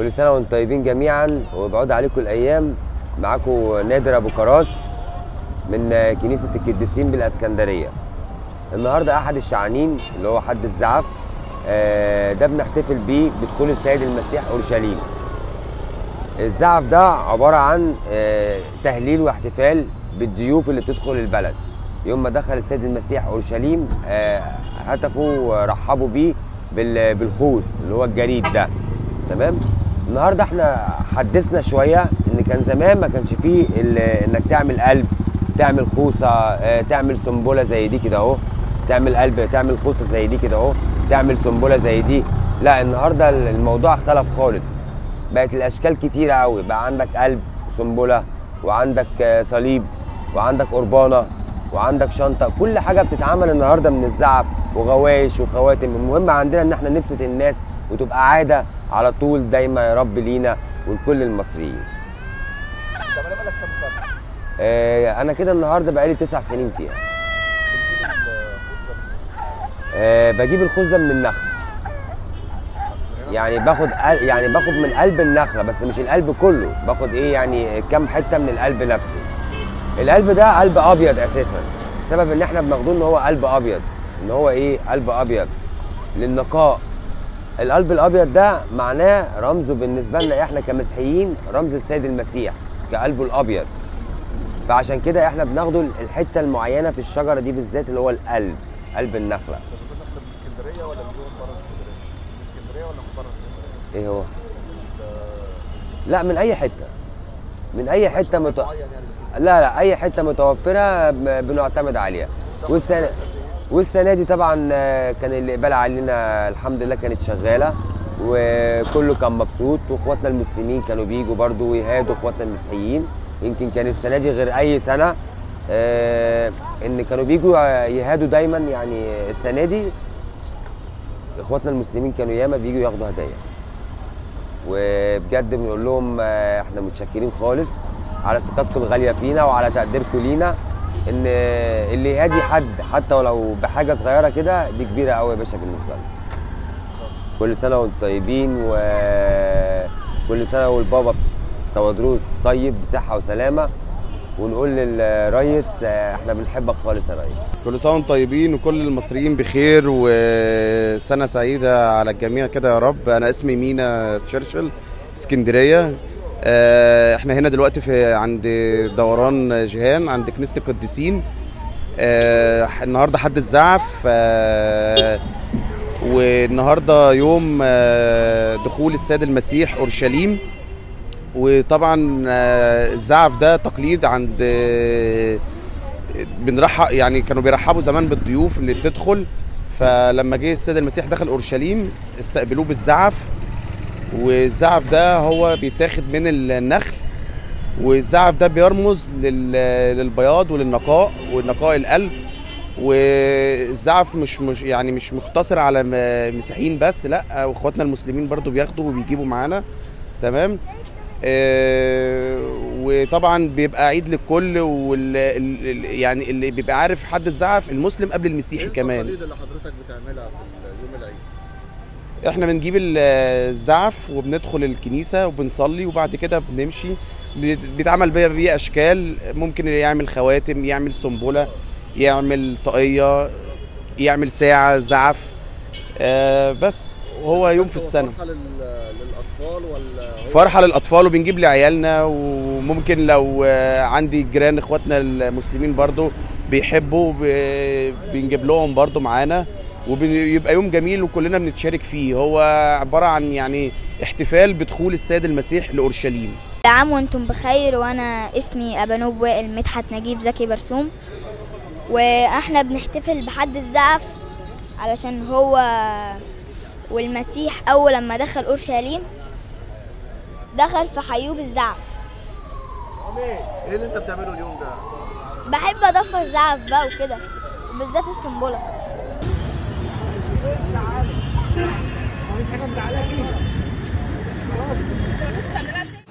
كل سنه وانتم طيبين جميعا وبعود عليكم الايام معاكم نادر ابو كراس من كنيسه القديسين بالاسكندريه النهارده احد الشعانين اللي هو حد الزعف آه، ده بنحتفل بيه بدخول السيد المسيح اورشليم الزعف ده عباره عن آه، تهليل واحتفال بالضيوف اللي بتدخل البلد يوم ما دخل السيد المسيح اورشليم آه، هتفوا رحبوا بيه بال- بالخوص اللي هو الجريد ده تمام النهارده احنا حدثنا شويه ان كان زمان ما كانش فيه ال- انك تعمل قلب تعمل خوصه آه، تعمل سنبله زي دي كده اهو تعمل قلب تعمل خوصه زي دي كده اهو تعمل سنبله زي دي لا النهارده الموضوع اختلف خالص بقت الاشكال كتيره قوي بقى عندك قلب سنبله وعندك آه، صليب وعندك قربانه وعندك شنطه كل حاجه بتتعمل النهارده من الزعف وغوايش وخواتم المهم عندنا ان احنا نبسط الناس وتبقى عاده على طول دايما يا رب لينا ولكل المصريين طب انا بقالك كام سنه؟ آه، انا كده النهارده بقالي تسع سنين فيها بتجيب الخطبه آه، بجيب الخوذ ده من النخل يعني باخد قل- يعني باخد من قلب النخله بس مش القلب كله باخد ايه يعني كام حته من القلب نفسه القلب ده قلب ابيض اساسا السبب ان احنا بناخدوه ان هو قلب ابيض ان هو ايه قلب ابيض للنقاء القلب الابيض ده معناه رمزه بالنسبه لنا احنا كمسيحيين رمز السيد المسيح كقلبه الابيض فعشان كده احنا بناخده الحته المعينه في الشجره دي بالذات اللي هو القلب قلب النخله انت بتقول احنا من اسكندريه ولا من بره اسكندريه؟ من اسكندريه ولا من بره اسكندريه؟ ايه هو لا من اي حته من اي حته مت... معين يعني لا لا اي حته متوفره ب- بنعتمد عليها والسنه والسنه دي طبعا آه، كان الاقبال علينا الحمد لله كانت شغاله وكله كان مبسوط واخواتنا المسلمين كانوا بيجوا برضو ويهادوا اخواتنا المسيحيين يمكن كان السنه دي غير اي سنه آه، ان كانوا بيجوا يهادوا دايما يعني السنه دي اخواتنا المسلمين كانوا ياما بيجوا ياخدوا هدايا وبجد بنقول لهم آه، احنا متشكرين خالص على ثقتكم الغاليه فينا وعلى تقديركم لينا ان اللي يهادي حد حتى ولو بحاجه صغيره كده دي كبيره قوي يا باشا بالنسبه لنا كل سنه وانتم طيبين وكل سنه والبابا تودروس طيب بصحه وسلامه ونقول للريس آه، احنا بنحبك خالص يا ريس كل سنه وانتم طيبين وكل المصريين بخير وسنه سعيده على الجميع كده يا رب انا اسمي مينا تشرشل اسكندريه آه، احنا هنا دلوقتي في عند دوران جيهان عند كنيسه القديسين آه، النهارده حد الزعف آه، والنهارده يوم آه، دخول السيد المسيح اورشليم وطبعا آه، الزعف ده تقليد عند آه، بنرحب يعني كانوا بيرحبوا زمان بالضيوف اللي بتدخل فلما جه السيد المسيح دخل اورشليم استقبلوه بالزعف والزعف ده هو بيتاخد من النخل والزعف ده بيرمز لل- للبياض وللنقاء ونقاء القلب والزعف مش مش يعني مش مقتصر على م- مسيحيين بس لا واخواتنا المسلمين برضو بياخدوا وبيجيبوا معانا تمام آه، وطبعا بيبقى عيد للكل وال ال- ال- يعني اللي بيبقى عارف حد الزعف المسلم قبل المسيحي كمان التقاليد اللي حضرتك بتعملها في يوم العيد؟ احنا بنجيب ال- الزعف وبندخل الكنيسه وبنصلي وبعد كده بنمشي بيت- بيتعمل بيه بيه اشكال ممكن يعمل خواتم يعمل سنبله يعمل طاقيه يعمل ساعه زعف آه بس وهو يوم في بس هو السنه فرحه لل... للاطفال ولا هو فرحه للاطفال وبنجيب لعيالنا وممكن لو آه، عندي جيران اخواتنا المسلمين برضو بيحبوا ب- بنجيب لهم برضو معانا وبيبقى يوم جميل وكلنا بنتشارك فيه هو عباره عن يعني احتفال بدخول السيد المسيح لاورشليم كل عام وانتم بخير وانا اسمي ابانوب وائل مدحت نجيب زكي برسوم واحنا بنحتفل بحد الزعف علشان هو والمسيح اول لما دخل اورشليم دخل في حيوب الزعف ايه اللي انت بتعمله اليوم ده؟ بحب اضفر زعف بقى وكده وبالذات السنبله مفيش حاجه مزعلك فيه خلاص